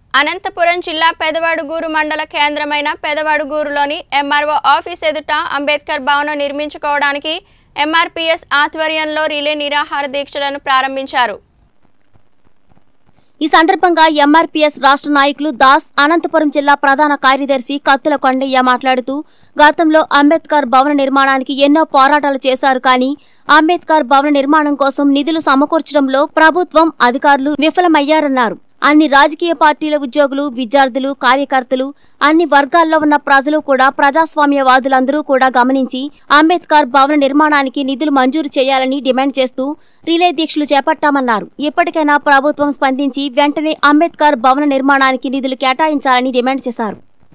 అనంతపురం జిల్లా పెదవాడుగూరు మండల కేంద్రమైన పెదవాడుగూరులోని ఎంఆర్ఓ ఆఫీస్ ఎదుట అంబేద్కర్ భవనం నిర్మించుకోవడానికి ఎంఆర్పీఎస్ ఆధ్వర్యంలో రిలే నిరాహార దీక్షలను ప్రారంభించారు ఈ సందర్భంగా ఎంఆర్పీఎస్ రాష్ట్ర నాయకులు దాస్ అనంతపురం జిల్లా ప్రధాన కార్యదర్శి కత్తుల కొండయ్య మాట్లాడుతూ గతంలో అంబేద్కర్ భవన నిర్మాణానికి ఎన్నో పోరాటాలు చేశారు కానీ అంబేద్కర్ భవన నిర్మాణం కోసం నిధులు సమకూర్చడంలో ప్రభుత్వం అధికారులు విఫలమయ్యారన్నారు అన్ని రాజకీయ పార్టీల ఉద్యోగులు విద్యార్థులు కార్యకర్తలు అన్ని వర్గాల్లో ఉన్న ప్రజలు కూడా ప్రజాస్వామ్యవాదులందరూ కూడా గమనించి అంబేద్కర్ భవన నిర్మాణానికి నిధులు మంజూరు చేయాలని డిమాండ్ చేస్తూ రిలే దీక్షలు చేపట్టామన్నారు ఇప్పటికైనా ప్రభుత్వం స్పందించి వెంటనే అంబేద్కర్ భవన నిర్మాణానికి నిధులు కేటాయించాలని డిమాండ్ చేశారు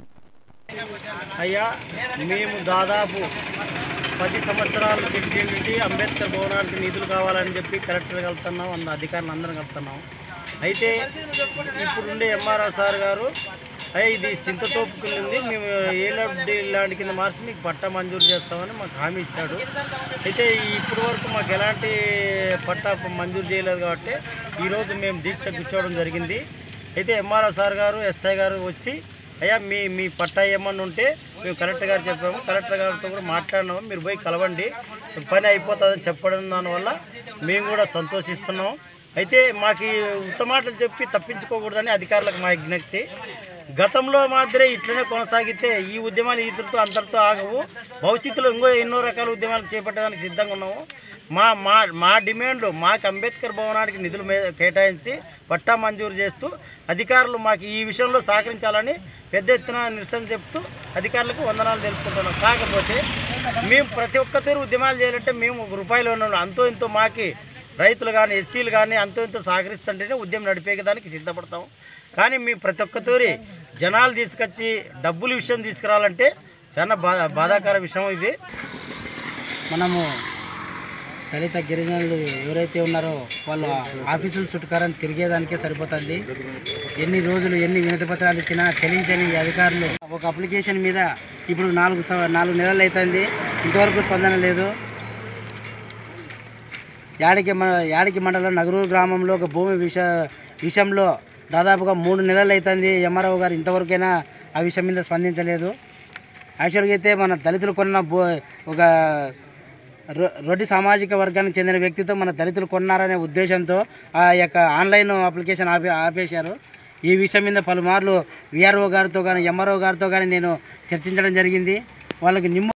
అయ్యా మేము దాదాపు పది సంవత్సరాల కింది నుండి అంబేద్కర్ భవనానికి నిధులు కావాలని చెప్పి కలెక్టర్ కలుపుతున్నాం అన్న అధికారులు అందరం కలుపుతున్నాం అయితే ఇప్పుడుండే ఎంఆర్ఆర్ సార్ గారు అయ్యా ఇది చింతతోపుకి ఉంది మేము ఏలబ్డి లాంటి కింద మార్చి మీకు పట్టా మంజూరు చేస్తామని మాకు హామీ ఇచ్చాడు అయితే ఇప్పటి వరకు మాకు ఎలాంటి పట్టా మంజూరు చేయలేదు కాబట్టి ఈరోజు మేము దీక్ష కూర్చోవడం జరిగింది అయితే ఎంఆర్ఆర్ సార్ గారు ఎస్ఐ గారు వచ్చి అయ్యా మీ మీ పట్టా ఏమన్నా ఉంటే మేము కలెక్టర్ గారు చెప్పాము కలెక్టర్ గారితో కూడా మాట్లాడినాము మీరు పోయి కలవండి పని అయిపోతుందని చెప్పడం దానివల్ల మేము కూడా సంతోషిస్తున్నాం అయితే మాకు ఈ ఉత్తమాటలు చెప్పి తప్పించుకోకూడదని అధికారులకు మా విజ్ఞప్తి గతంలో మాదిరే ఇట్లనే కొనసాగితే ఈ ఉద్యమాలు ఇతరులతో అంతటితో ఆగవు భవిష్యత్తులో ఇంకో ఎన్నో రకాల ఉద్యమాలు చేపట్టడానికి సిద్ధంగా ఉన్నాము మా మా మా డిమాండ్లు మాకు అంబేద్కర్ భవనానికి నిధులు మే- కేటాయించి పట్టా మంజూరు చేస్తూ అధికారులు మాకు ఈ విషయంలో సహకరించాలని పెద్ద ఎత్తున నిరసన చెప్తూ అధికారులకు వందనాలు తెలుపుకుంటున్నాం కాకపోతే మేము ప్రతి ఒక్క తీరు ఉద్యమాలు చేయాలంటే మేము ఒక రూపాయలు ఉన్నాం అంతో ఇంతో మాకి రైతులు కానీ ఎస్సీలు కానీ అంతో ఇంతో సహకరిస్తుంటేనే ఉద్యమం నడిపేదానికి సిద్ధపడతాం కానీ మీ ప్రతి ఒక్క తూరి జనాలు తీసుకొచ్చి డబ్బుల విషయం తీసుకురావాలంటే చాలా బా బాధాకర విషయం ఇది మనము దళిత గిరిజనులు ఎవరైతే ఉన్నారో వాళ్ళు ఆఫీసుల చుట్టుకారని తిరిగేదానికే సరిపోతుంది ఎన్ని రోజులు ఎన్ని వినతి పత్రాలు ఇచ్చినా చెల్లించని ఈ అధికారులు ఒక అప్లికేషన్ మీద ఇప్పుడు నాలుగు సవ- నాలుగు నెలలు అవుతుంది ఇంతవరకు స్పందన లేదు యాడికి మ యాడికి మండలం నగరూరు గ్రామంలో ఒక భూమి విష విషయంలో దాదాపుగా మూడు నెలలు అవుతుంది ఎంఆర్ఓ గారు ఇంతవరకైనా ఆ విషయం మీద స్పందించలేదు యాక్చువల్గా అయితే మన దళితులు కొన్న భూ ఒక రొ- రొడ్డి సామాజిక వర్గానికి చెందిన వ్యక్తితో మన దళితులు కొన్నారనే ఉద్దేశంతో ఆ యొక్క ఆన్లైన్ అప్లికేషన్ ఆపే ఆపేశారు ఈ విషయం మీద పలుమార్లు విఆర్ఓ గారితో కానీ ఎంఆర్ఓ గారితో కానీ నేను చర్చించడం జరిగింది వాళ్ళకి నిమ్మ